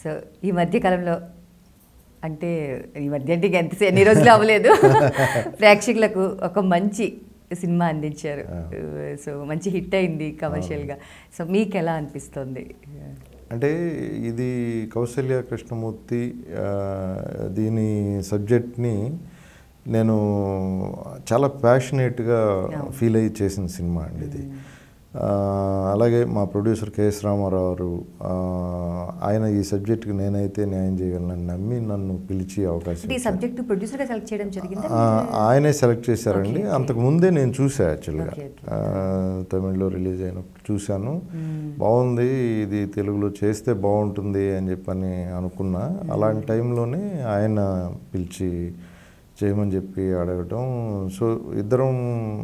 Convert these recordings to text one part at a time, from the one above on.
So ఈ మధ్య కాలంలో అంటే ఈ మధ్య అంటే ఇంక ఎంత ఎన్ని రోజులు అవ్వలేదు ప్రేక్షకులకు ఒక మంచి సినిమా అందించారు సో మంచి హిట్ అయింది కమర్షియల్గా సో మీకు ఎలా అనిపిస్తుంది అంటే ఇది కౌశల్య కృష్ణమూర్తి ఆ, దీని సబ్జెక్ట్ని నేను చాలా ప్యాషనేట్గా ఫీల్ అయ్యి చేసిన సినిమా అండి ఇది ఆ, అలాగే మా ప్రొడ్యూసర్ కెఎస్ రామారావు గారు, ఆ, ఆయన ఈ సబ్జెక్ట్కి నేనైతే న్యాయం చేయగలను నమ్మి నన్ను పిలిచి అవకాశం అంటే ఈ సబ్జెక్ట్ ప్రొడ్యూసర్గా సెలెక్ట్ చేయడం జరిగిందా ఆ, ఆయనే సెలెక్ట్ చేశారండి అంతకు ముందే నేను చూసా యాక్చువల్గా Okay, okay. తమిళ్లో రిలీజ్ అయినప్పుడు చూశాను బాగుంది ఇది తెలుగులో చేస్తే బాగుంటుంది అని చెప్పని అనుకున్నా అలాంటి టైంలోనే ఆయన పిలిచి చేయమని చెప్పి అడగటం సో ఇద్దరం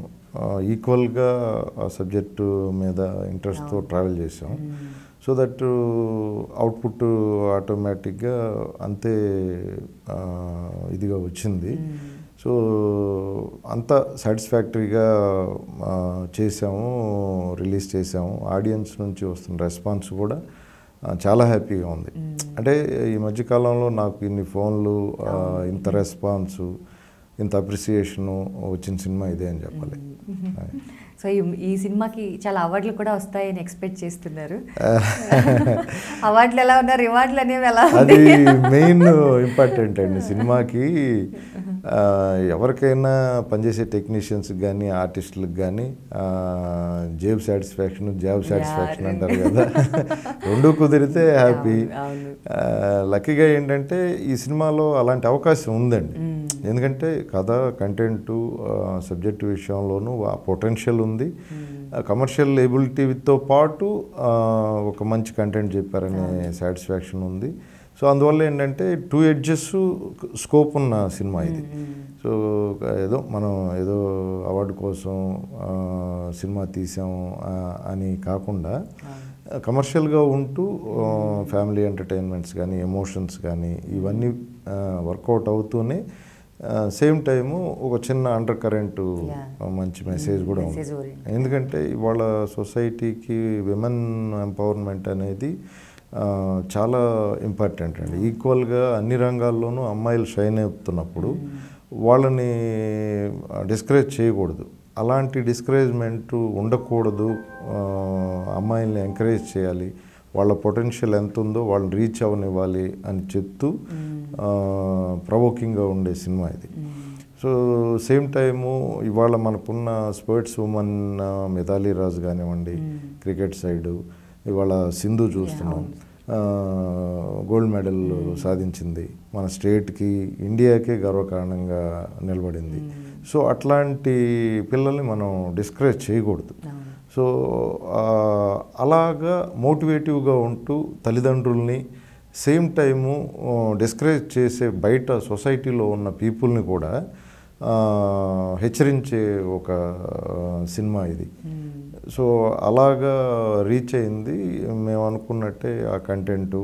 ఈక్వల్గా ఆ సబ్జెక్టు మీద ఇంట్రెస్ట్తో ట్రావెల్ చేసాం సో దట్ అవుట్పుట్ ఆటోమేటిక్గా అంతే ఆ, ఇదిగా వచ్చింది సో అంత సాటిస్ఫాక్టరీగా ఆ, చేసాము రిలీజ్ చేసాము ఆడియన్స్ నుంచి వస్తున్న రెస్పాన్స్ కూడా ఆ, చాలా హ్యాపీగా ఉంది అంటే ఈ మధ్యకాలంలో నాకు ఇన్ని ఫోన్లు ఆ, ఇంత రెస్పాన్సు ఇంత అప్రిసియేషను వచ్చిన సినిమా ఇదే అని చెప్పాలి సో ఈ ఈ సినిమాకి చాలా అవార్డులు కూడా వస్తాయని ఎక్స్పెక్ట్ చేస్తున్నారు అవార్డులు ఎలా ఉన్నారు రివార్డులు అనేవి ఎలా అది మెయిన్ ఇంపార్టెంట్ అండి సినిమాకి ఆ, ఎవరికైనా పనిచేసే టెక్నీషియన్స్కి కానీ ఆర్టిస్టులకు కానీ జేబ్ సాటిస్ఫాక్షన్ జాబ్ సాటిస్ఫాక్షన్ అంటారు కదా రెండు కుదిరితే హ్యాపీ అవును. లక్కీగా ఏంటంటే ఈ సినిమాలో అలాంటి అవకాశం ఉందండి ఎందుకంటే కథ కంటెంట్ సబ్జెక్ట్ విషయంలోనూ ఆ పొటెన్షియల్ ఉంది కమర్షియల్ ఎబిలిటీతో పాటు ఆ, ఒక మంచి కంటెంట్ చెప్పారనే సాటిస్ఫాక్షన్ ఉంది సో అందువల్ల ఏంటంటే టూ ఎడ్జెస్ స్కోప్ ఉన్న సినిమా ఇది సో ఏదో మనం ఏదో అవార్డు కోసం ఆ, సినిమా తీసాం ఆ, అని కాకుండా కమర్షియల్గా ఉంటూ ఫ్యామిలీ ఎంటర్టైన్మెంట్స్ కానీ ఎమోషన్స్ కానీ ఇవన్నీ వర్కౌట్ అవుతూనే సేమ్ టైము ఒక చిన్న అండర్ కరెంటు Yeah. మంచి మెసేజ్ కూడా ఉంది Message oriented. ఎందుకంటే ఇవాళ సొసైటీకి విమెన్ ఎంపవర్మెంట్ అనేది ఆ, చాలా ఇంపార్టెంట్ అండి ఈక్వల్గా అన్ని రంగాల్లోనూ అమ్మాయిలు షైన్ అవుతున్నప్పుడు వాళ్ళని డిస్కరేజ్ చేయకూడదు అలాంటి డిస్కరేజ్మెంట్ ఉండకూడదు ఆ, అమ్మాయిల్ని ఎంకరేజ్ చేయాలి వాళ్ళ పొటెన్షియల్ ఎంత ఉందో వాళ్ళని రీచ్ అవ్వనివ్వాలి అని చెప్తూ ప్రవోకింగ్గా ఉండే సినిమా ఇది సో సేమ్ టైము ఇవాళ మనకున్న స్పోర్ట్స్ ఉమెన్ మిథాలీ రాజ్ కానివ్వండి క్రికెట్ సైడు ఇవాళ సింధు చూస్తున్నాం గోల్డ్ మెడల్ సాధించింది మన స్టేట్కి ఇండియాకే గర్వకారణంగా నిలబడింది సో అట్లాంటి పిల్లల్ని మనం డిస్కరేజ్ చేయకూడదు సో ఆ, అలాగా మోటివేటివ్గా ఉంటూ తల్లిదండ్రుల్ని సేమ్ టైము డిస్కరేజ్ చేసే బయట సొసైటీలో ఉన్న పీపుల్ని కూడా ఆ, హెచ్చరించే ఒక ఆ, సినిమా ఇది సో అలాగా రీచ్ అయింది మేము అనుకున్నట్టే ఆ కంటెంటు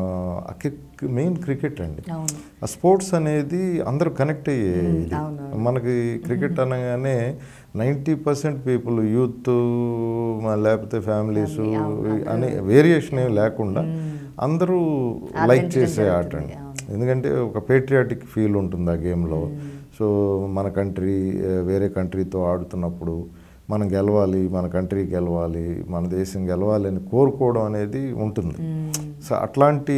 మెయిన్ క్రికెట్ అండి అవును ఆ స్పోర్ట్స్ అనేది అందరూ కనెక్ట్ అయ్యే ఇది అవును. మనకి క్రికెట్ అనగానే నైంటీ పర్సెంట్ పీపుల్ యూత్ లేకపోతే ఫ్యామిలీస్ అనే వేరియేషన్ ఏమి లేకుండా అందరూ లైక్ ఆదరించడం చేసే ఆట జరుగుతుంది. అండి ఎందుకంటే ఒక పేట్రియాటిక్ ఫీల్ ఉంటుంది ఆ గేమ్లో సో మన కంట్రీ వేరే కంట్రీతో ఆడుతున్నప్పుడు మనం గెలవాలి మన కంట్రీ గెలవాలి మన దేశం గెలవాలి అని కోరుకోవడం అనేది ఉంటుంది సో అట్లాంటి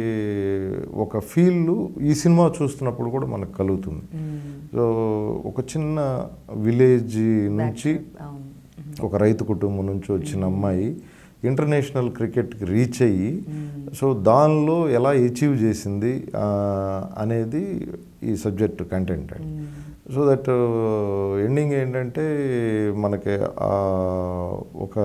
ఒక ఫీల్ ఈ సినిమా చూస్తున్నప్పుడు కూడా మనకు కలుగుతుంది సో ఒక చిన్న విలేజ్ నుంచి అవును ఒక రైతు కుటుంబం నుంచి వచ్చిన అమ్మాయి ఇంటర్నేషనల్ క్రికెట్కి రీచ్ అయ్యి సో దానిలో ఎలా అచీవ్ చేసింది ఆ, అనేది ఈ సబ్జెక్ట్ కంటెంట్ అండి సో దట్ ఎండింగ్ ఏంటంటే మనకి ఆ, ఒక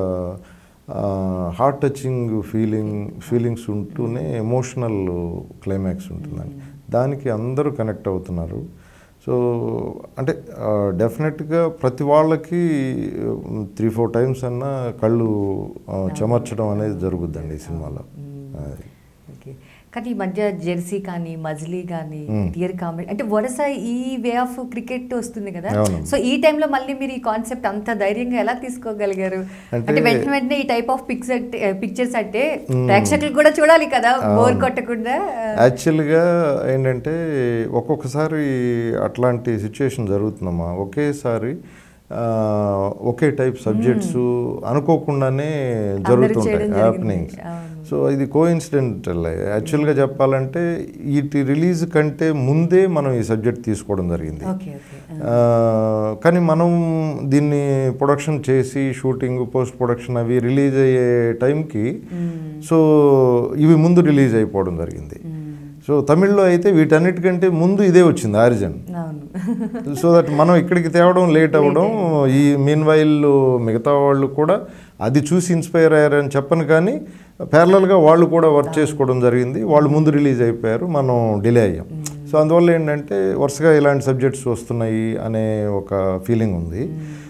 హార్ట్ టచింగ్ ఫీలింగ్ ఫీలింగ్స్ ఉంటూనే ఎమోషనల్ క్లైమాక్స్ ఉంటుందండి దానికి అందరూ కనెక్ట్ అవుతున్నారు సో అంటే డెఫినెట్గా ప్రతి వాళ్ళకి త్రీ ఫోర్ టైమ్స్ అన్నా కళ్ళు ఆ, చెమర్చడం అనేది జరుగుద్దండి ఈ సినిమాలో అది. ఓకే కానీ ఈ మధ్య జెర్సీ కానీ మజ్లీ కానీ టియర్ కామెడీ అంటే వరుస ఈ వే ఆఫ్ క్రికెట్ వస్తుంది కదా అవును. సో ఈ టైంలో మళ్ళీ మీరు ఈ కాన్సెప్ట్ అంత ధైర్యంగా ఎలా తీసుకోగలిగారు అంటే- అంటే వెంటనే వెంటనే ఈ టైప్ ఆఫ్ పిక్చర్ పిక్చర్స్ అంటే ప్రేక్షకులు కూడా చూడాలి కదా బోర్ కొట్టకుండా యాక్చువల్గా ఏంటంటే ఒక్కొక్కసారి అట్లాంటి సిచ్యుయేషన్ జరుగుతుందమ్మా ఒకేసారి ఆ, ఒకే టైప్ సబ్జెక్ట్స్ అనుకోకుండానే జరుగుతుంటాయి చేయడం హ్యాపెనింగ్స్ జరిగింది. అవును. సో ఇది కోఇన్సిడెంటల్ యాక్చువల్గా చెప్పాలంటే వీటి రిలీజ్ కంటే ముందే మనం ఈ సబ్జెక్ట్ తీసుకోవడం జరిగింది ఓకే ఓకే ఆ, కానీ మనం దీన్ని ప్రొడక్షన్ చేసి షూటింగ్ పోస్ట్ ప్రొడక్షన్ అవి రిలీజ్ అయ్యే టైంకి సో ఇవి ముందు రిలీజ్ అయిపోవడం జరిగింది సో తమిళ్లో అయితే వీటన్నిటికంటే ముందు ఇదే వచ్చింది ఆరిజిన్ అవును సో దట్ మనం ఇక్కడికి తేవడం లేట్ అవ్వడం ఈ మీన్ వైల్ మిగతా వాళ్ళు కూడా అది చూసి ఇన్స్పైర్ అయ్యారని చెప్పను కానీ ప్యారలల్గా వాళ్ళు కూడా వర్క్ చేసుకోవడం జరిగింది వాళ్ళు ముందు రిలీజ్ అయిపోయారు మనం డిలే అయ్యాం సో అందువల్ల ఏంటంటే వరుసగా ఇలాంటి సబ్జెక్ట్స్ వస్తున్నాయి అనే ఒక ఫీలింగ్ ఉంది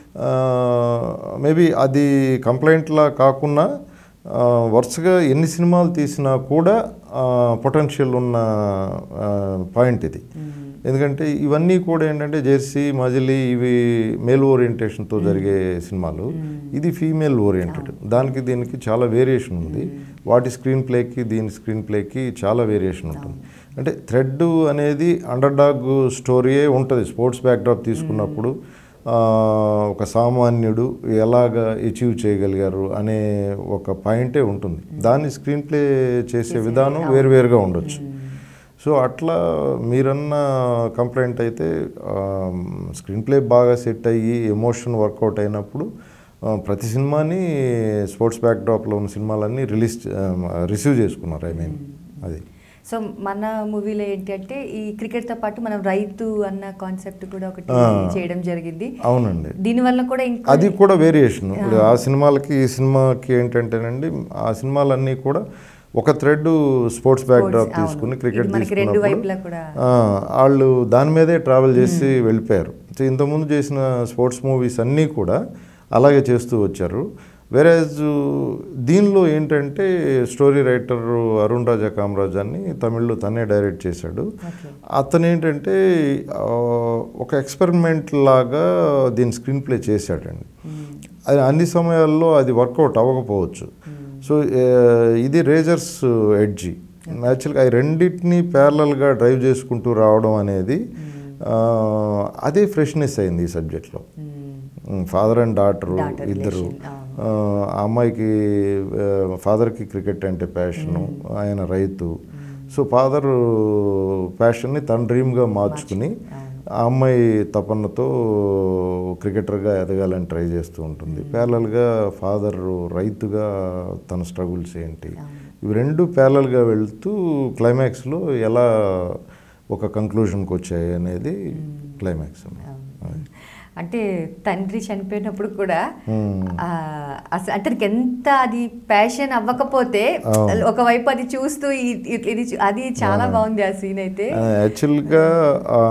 మేబీ అది కంప్లైంట్లా కాకుండా ఆ, వరుసగా ఎన్ని సినిమాలు తీసినా కూడా పొటెన్షియల్ ఉన్న పాయింట్ ఇది ఎందుకంటే ఇవన్నీ కూడా ఏంటంటే జెర్సీ మజిలీ ఇవి మేల్ ఓరియంటేషన్తో జరిగే సినిమాలు ఇది ఫీమేల్ ఓరియంటెడ్ దానికి దీనికి చాలా వేరియేషన్ ఉంది వాటి స్క్రీన్ ప్లేకి దీని స్క్రీన్ ప్లేకి చాలా వేరియేషన్ ఉంటుంది అంటే థ్రెడ్ అనేది అండర్ డాగ్ స్టోరీయే ఉంటుంది స్పోర్ట్స్ బ్యాక్డ్రాప్ తీసుకున్నప్పుడు ఆ, ఒక సామాన్యుడు ఎలాగ అచీవ్ చేయగలిగారు అనే ఒక పాయింటే ఉంటుంది దాన్ని స్క్రీన్ ప్లే చేసే విధానం వేరువేరుగా ఉండొచ్చు సో అట్లా మీరన్న కంప్లైంట్ అయితే స్క్రీన్ ప్లే బాగా సెట్ అయ్యి ఎమోషన్ వర్కౌట్ అయినప్పుడు ఆ, ప్రతి సినిమాని స్పోర్ట్స్ బ్యాక్డ్రాప్లో ఉన్న సినిమాలన్నీ రిలీజ్ రిసీవ్ చేసుకున్నారు ఐ మీన్ అది సో మన మూవీలో ఏంటి అంటే ఈ క్రికెట్ తో పాటు మనం రైతు అన్న కాన్సెప్ట్ కూడా ఒకటి ఆ. చేయడం జరిగింది అవునండి దీని వల్ల కూడా ఇంకా అది కూడా వేరియేషన్ ఇప్పుడు ఆ సినిమాలకి ఈ సినిమాకి ఏంటంటేనండి ఆ సినిమాలన్నీ కూడా ఒక థ్రెడ్ స్పోర్ట్స్ బ్యాక్ డ్రాప్ అవును. తీసుకుని క్రికెట్ ఇది మనకి రెండు వైపులా తీసుకున్నప్పుడు కూడా ఆ, వాళ్ళు దాని మీదే ట్రావెల్ చేసి వెళ్ళిపోయారు సో ఇంతకుముందు చేసిన స్పోర్ట్స్ మూవీస్ అన్నీ కూడా అలాగే చేస్తూ వచ్చారు వెరాజ్ దీనిలో ఏంటంటే స్టోరీ రైటర్ అరుణ్ రాజా కామరాజ్ అని తమిళ్లో తనే డైరెక్ట్ చేశాడు Okay. అతను ఏంటంటే ఆ, ఒక ఎక్స్పెరిమెంట్ లాగా దీని స్క్రీన్ ప్లే చేశాడండి అది అన్ని సమయాల్లో అది వర్కౌట్ అవ్వకపోవచ్చు సో ఏ, ఇది రేజర్స్ ఎడ్జి యాక్చువల్గా అవి రెండింటిని ప్యారలల్గా డ్రైవ్ చేసుకుంటూ రావడం అనేది ఆ, అదే ఫ్రెష్నెస్ అయింది ఈ సబ్జెక్ట్లో ఫాదర్ అండ్ డాటర్ Daughter ఇద్దరు relation, అవును. ఆ, ఆ అమ్మాయికి ఫాదర్కి క్రికెట్ అంటే ప్యాషను ఆయన రైతు సో ఫాదర్ ప్యాషన్ని తన డ్రీమ్గా మార్చుకుని ఆ అమ్మాయి తపనతో క్రికెటర్గా ఎదగాలని ట్రై చేస్తూ ఉంటుంది ప్యారలల్గా ఫాదర్ రైతుగా తన స్ట్రగుల్స్ ఏంటి ఇవి రెండు ప్యారలల్గా వెళ్తూ క్లైమాక్స్లో ఎలా ఒక కంక్లూషన్కి వచ్చాయి అనేది క్లైమాక్స్ అంటే తండ్రి చనిపోయినప్పుడు కూడా Hmm. ఆ, అస- అంటే తనకి ఎంత అది ప్యాషన్ అవ్వకపోతే అవును. ఒకవైపు అది చూస్తూ ఇ- ఇ- ఇది చూ- అది చాలా బాగుంది ఆ సీన్ అయితే యాక్చువల్గా ఆ,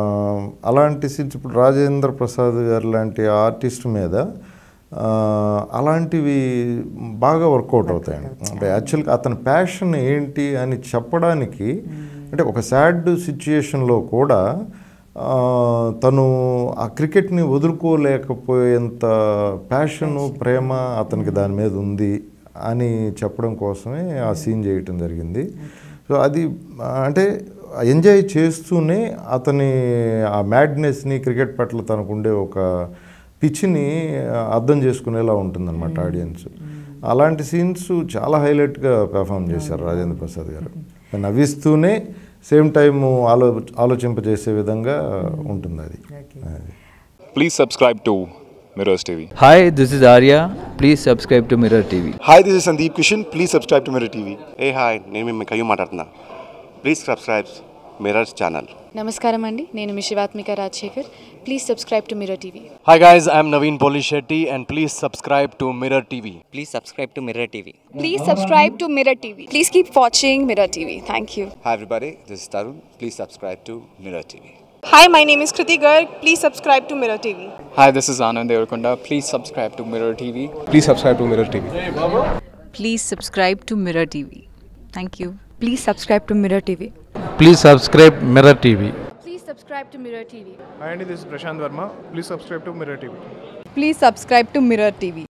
అలాంటి సీన్స్ ఇప్పుడు రాజేంద్ర ప్రసాద్ గారు లాంటి ఆర్టిస్ట్ మీద ఆ, అలాంటివి బాగా వర్కౌట్ అవుతాయండి అంటే యాక్చువల్గా అతని ప్యాషన్ ఏంటి అని చెప్పడానికి అంటే ఒక సాడ్ సిచ్యుయేషన్లో కూడా ఆ, తను ఆ క్రికెట్ని వదులుకోలేకపోయేంత ప్యాషను ప్రేమ అతనికి దాని మీద ఉంది అని చెప్పడం కోసమే ఆ సీన్ చేయటం జరిగింది సో అది ఆ, అంటే ఎంజాయ్ చేస్తూనే అతని ఆ మ్యాడ్నెస్ని క్రికెట్ పట్ల తనకు ఉండే ఒక పిచ్చిని అర్థం చేసుకునేలా ఉంటుందన్నమాట ఆడియన్స్ అలాంటి సీన్స్ చాలా హైలైట్గా పెర్ఫామ్ చేశారు రాజేంద్ర ప్రసాద్ గారు నవ్విస్తూనే సేమ్ టైం ఆలో ఆలోచింపజేసే విధంగా ఉంటుంది అది అది Please subscribe to Mirrors TV. Hi, this is Arya. Please subscribe to Mirror TV. Hi this is Sandeep Kishan please subscribe to Mirror TV ఏ హాయ్ నేను మీ కయ్యూ మాట్లాడుతున్నా ప్లీజ్ సబ్స్క్రైబ్ మిర్రర్స్ ఛానల్ నమస్కారం అండి నేను మీ Sivathmika Rajasekhar please subscribe to Mirror TV Hi guys, I'm Naveen Polishetty and please subscribe to Mirror TV. Please subscribe to Mirror TV. Please subscribe to Mirror TV please keep watching Mirror TV thank you hi everybody this is Tarun please subscribe to Mirror TV Hi, my name is Kriti Garg. Please subscribe to Mirror TV. Hi, this is Anand Devarkonda. Please subscribe to Mirror TV. Please subscribe to Mirror TV. Please subscribe to Mirror TV. Thank you. Please subscribe to Mirror TV. Please subscribe Mirror TV. Please subscribe to Mirror TV. Hi, this is Prashant Verma. Please subscribe to Mirror TV. Please subscribe to Mirror TV.